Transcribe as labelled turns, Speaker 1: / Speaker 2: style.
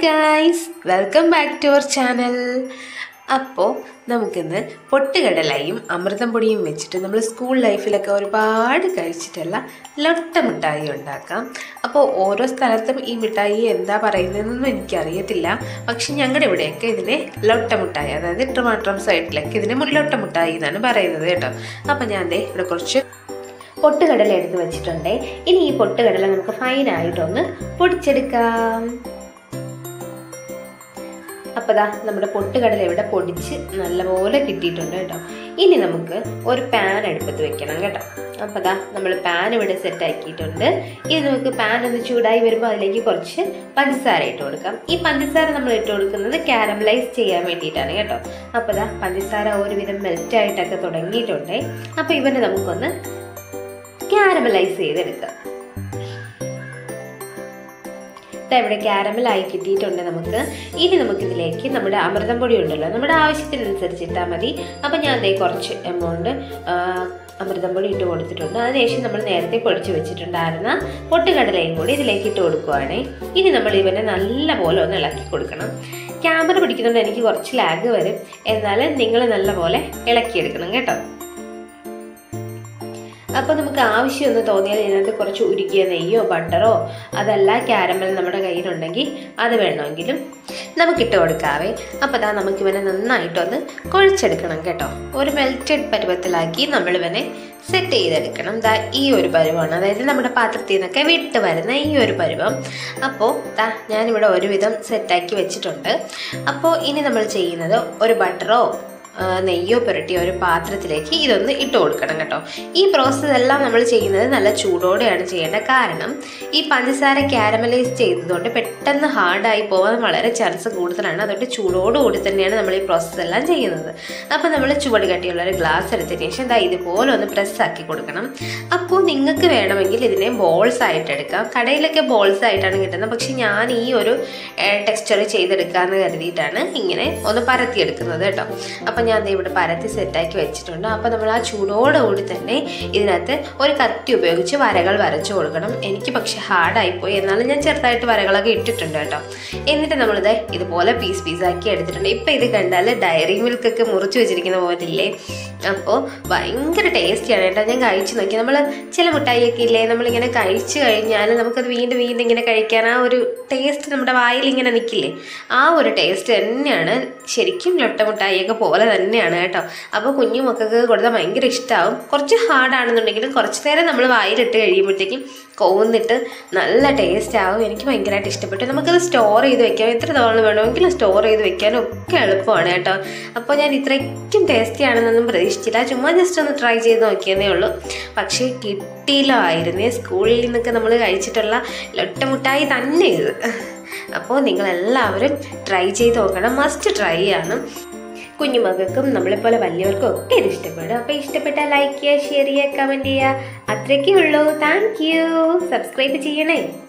Speaker 1: guys welcome back to our channel അപ്പോൾ നമുക്കിന്ന് പൊട്ടുകടലയും അമൃതം പൊടിയും വെച്ചിട്ട് നമ്മൾ സ്കൂൾ ലൈഫിലൊക്കെ ഒരുപാട് കഴിച്ചിട്ടുള്ള ലൊട്ട മിഠായി ഉണ്ടാക്കാം അപ്പോൾ ഓരോ സ്ഥലത്തും ഈ മിഠായി എന്താ പറയുന്നതെന്നൊന്നും എനിക്കറിയത്തില്ല പക്ഷെ ഞങ്ങളുടെ ഇവിടെയൊക്കെ ഇതിനെ ലൊട്ട മിഠായി അതായത് ട്രിവാൻഡ്രം സൈഡിലൊക്കെ ഇതിനെ മുല്ലൊട്ട മിഠായി എന്നാണ് പറയുന്നത് കേട്ടോ അപ്പോൾ ഞാൻ ദേ ഇവിടെ കുറച്ച് പൊട്ടുകടല എടുത്ത് വെച്ചിട്ടുണ്ട് ഇനി ഈ പൊട്ടുകടല നമുക്ക് ഫൈനായിട്ടൊന്ന് പൊടിച്ചെടുക്കാം അപ്പോൾ ദാ നമ്മുടെ പൊട്ടുകടല ഇവിടെ പൊടിച്ച് നല്ലപോലെ കിട്ടിയിട്ടുണ്ട് കേട്ടോ ഇനി നമുക്ക് ഒരു പാൻ അടുപ്പത്ത് വെക്കണം കേട്ടോ അപ്പോൾ ദാ നമ്മൾ പാൻ ഇവിടെ സെറ്റ് ആക്കിയിട്ടുണ്ട് ഇനി നമുക്ക് പാൻ ഒന്ന് ചൂടായി വരുമ്പോൾ അതിലേക്ക് കുറച്ച് പഞ്ചസാര ഇട്ട് കൊടുക്കാം ഈ പഞ്ചസാര നമ്മൾ ഇട്ട് കൊടുക്കുന്നത് കാരമലൈസ് ചെയ്യാൻ വേണ്ടിയിട്ടാണ് കേട്ടോ അപ്പോൾ ദാ പഞ്ചസാര ഒരുവിധം മെൽറ്റ് ആയിട്ടൊക്കെ തുടങ്ങിയിട്ടുണ്ട് അപ്പോൾ ഇവനെ നമുക്കൊന്ന് കാരമലൈസ് ചെയ്തെടുക്കാം ദാ ഇവിടെ caramel ആയി കിട്ടിയിട്ടുണ്ട് നമുക്ക് ഇനി നമുക്കിതിലേക്ക് നമ്മുടെ അമൃതം പൊടി ഉണ്ടല്ലോ നമ്മുടെ ആവശ്യത്തിനനുസരിച്ച് ഇട്ടാൽ മതി അപ്പം ഞാൻ അതേ കുറച്ച് എമൗണ്ട് അമൃതം പൊടി ഇട്ട് കൊടുത്തിട്ടുണ്ട് അതിനുശേഷം നമ്മൾ നേരത്തെ പൊടിച്ച് വെച്ചിട്ടുണ്ടായിരുന്ന പൊട്ടുകടലയും കൂടി ഇതിലേക്ക് ഇട്ട് കൊടുക്കുവാണേ ഇനി നമ്മൾ ഇവനെ നല്ല പോലെ ഒന്ന് ഇളക്കി കൊടുക്കണം ക്യാമറ പിടിക്കുന്നുണ്ട് എനിക്ക് കുറച്ച് ലാഗ് വരും എന്നാൽ നിങ്ങൾ നല്ല പോലെ ഇളക്കിയെടുക്കണം കേട്ടോ അപ്പോൾ നമുക്ക് ആവശ്യമൊന്ന് തോന്നിയാൽ ഇതിനകത്ത് കുറച്ച് ഉരുക്കിയ നെയ്യോ ബട്ടറോ അതല്ല ക്യാരമൽ നമ്മുടെ കയ്യിലുണ്ടെങ്കിൽ അത് വേണമെങ്കിലും നമുക്കിട്ട് കൊടുക്കാവേ അപ്പോൾ അതാ നമുക്കിവനെ നന്നായിട്ടൊന്ന് കുഴച്ചെടുക്കണം കേട്ടോ ഒരു മെൽറ്റഡ് പരുവത്തിലാക്കി നമ്മളിവനെ സെറ്റ് ചെയ്തെടുക്കണം ദാ ഈ ഒരു പരുവമാണ് അതായത് നമ്മുടെ പാത്രത്തിൽ നിന്നൊക്കെ വിട്ട് വരുന്ന ഈ ഒരു പരുവം അപ്പോൾ ദാ ഞാനിവിടെ ഒരുവിധം സെറ്റാക്കി വെച്ചിട്ടുണ്ട് അപ്പോൾ ഇനി നമ്മൾ ചെയ്യുന്നത് ഒരു ബട്ടറോ ആ, നെയ്യോ പുരട്ടിയ ഒരു പാത്രത്തിലേക്ക് ഇതൊന്ന് ഇട്ട് കൊടുക്കണം കേട്ടോ ഈ പ്രോസസ്സ് എല്ലാം നമ്മൾ ചെയ്യുന്നത് നല്ല ചൂടോടെയാണ് ചെയ്യേണ്ടത് കാരണം ഈ പഞ്ചസാര ക്യാരമലൈസ് ചെയ്തതുകൊണ്ട് പെട്ടെന്ന് ഹാർഡായി പോകാൻ വളരെ ചാൻസ് കൂടുതലാണ് അതുകൊണ്ട് ചൂടോടുകൂടി തന്നെയാണ് നമ്മൾ ഈ പ്രോസസ്സ് എല്ലാം ചെയ്യുന്നത് അപ്പോൾ നമ്മൾ ചുവട് കട്ടിയുള്ള ഒരു ഗ്ലാസ് എടുത്തതിന് ശേഷം ദാ ഇതുപോലെ ഒന്ന് press ആക്കി കൊടുക്കണം അപ്പോൾ നിങ്ങൾക്ക് വേണമെങ്കിൽ ഇതിനെ ബോൾസ് ആയിട്ട് എടുക്കാം കടയിലൊക്കെ ബോൾസ് ആയിട്ടാണ് കിട്ടുന്നത് പക്ഷെ ഞാൻ ഈ ഒരു ടെക്സ്ചർ ചെയ്തെടുക്കാമെന്ന് കരുതിയിട്ടാണ് ഇങ്ങനെ ഒന്ന് പരത്തിയെടുക്കുന്നത് കേട്ടോ അപ്പോൾ ഞാൻ ദേ ഇവിടെ പരത്തി സെറ്റാക്കി വെച്ചിട്ടുണ്ട് അപ്പോൾ നമ്മൾ ആ ചൂടോടുകൂടി തന്നെ ഇതിനകത്ത് ഒരു കത്തി ഉപയോഗിച്ച് വരകൾ വരച്ചു കൊടുക്കണം എനിക്ക് പക്ഷെ ഹാർഡായിപ്പോയി എന്നാലും ഞാൻ ചെറുതായിട്ട് വരകളൊക്കെ ഇട്ടിട്ടുണ്ട് കേട്ടോ എന്നിട്ട് നമ്മളിത് ഇതുപോലെ പീസ് പീസാക്കി എടുത്തിട്ടുണ്ട് ഇപ്പം ഇത് കണ്ടാൽ ഡയറി മിൽക്കൊക്കെ മുറിച്ച് വെച്ചിരിക്കുന്ന പോലില്ലേ അപ്പോൾ ഭയങ്കര ടേസ്റ്റിയാണ് കേട്ടോ ഞാൻ കഴിച്ചു നോക്കി നമ്മൾ ചില മിഠായിയൊക്കെ ഇല്ലേ നമ്മളിങ്ങനെ കഴിച്ചു കഴിഞ്ഞാൽ നമുക്കത് വീണ്ടും വീണ്ടും ഇങ്ങനെ കഴിക്കാൻ ആ ഒരു ടേസ്റ്റ് നമ്മുടെ വായിൽ ഇങ്ങനെ നിൽക്കില്ലേ ആ ഒരു ടേസ്റ്റ് തന്നെയാണ് ശരിക്കും ലൊട്ട മിഠായിയൊക്കെ പോലെ തന്നെയാണ് കേട്ടോ അപ്പോൾ കുഞ്ഞു മക്കൾക്ക് കൊടുത്താൽ ഭയങ്കര ഇഷ്ടമാവും കുറച്ച് ഹാർഡാണെന്നുണ്ടെങ്കിലും കുറച്ച് നേരം നമ്മൾ വായിലിട്ട് കഴിയുമ്പോഴത്തേക്കും കോന്നിട്ട് നല്ല ടേസ്റ്റ് ആവും എനിക്ക് ഭയങ്കരമായിട്ട് ഇഷ്ടപ്പെട്ടു നമുക്കത് സ്റ്റോർ ചെയ്ത് വെക്കാം എത്ര തവണ വേണമെങ്കിലും സ്റ്റോർ ചെയ്ത് വെക്കാനും ഒക്കെ എളുപ്പമാണ് കേട്ടോ അപ്പോൾ ഞാൻ ഇത്രയ്ക്കും ടേസ്റ്റി ആണെന്നൊന്നും പ്രതീക്ഷിച്ചില്ല ചുമ്മാ ജസ്റ്റ് ഒന്ന് ട്രൈ ചെയ്ത് നോക്കിയതേ ഉള്ളൂ പക്ഷേ കിട്ടിയില്ലായിരുന്നേ സ്കൂളിൽ നിന്നൊക്കെ നമ്മൾ കഴിച്ചിട്ടുള്ള ലൊട്ടമുട്ടായി തന്നെ ഇത് അപ്പോൾ നിങ്ങളെല്ലാവരും ട്രൈ ചെയ്ത് നോക്കണം മസ്റ്റ് ട്രൈ ആണ് കുഞ്ഞുമക്കൾക്കും നമ്മളെപ്പോലെ വലിയവർക്കും ഒക്കെ ഇത് ഇഷ്ടപ്പെടും അപ്പോൾ ഇഷ്ടപ്പെട്ടാൽ ലൈക്ക് ചെയ്യുക ഷെയർ ചെയ്യുക കമൻറ്റ് ചെയ്യുക അത്രയ്ക്കേ ഉള്ളൂ താങ്ക് യു സബ്സ്ക്രൈബ് ചെയ്യണേ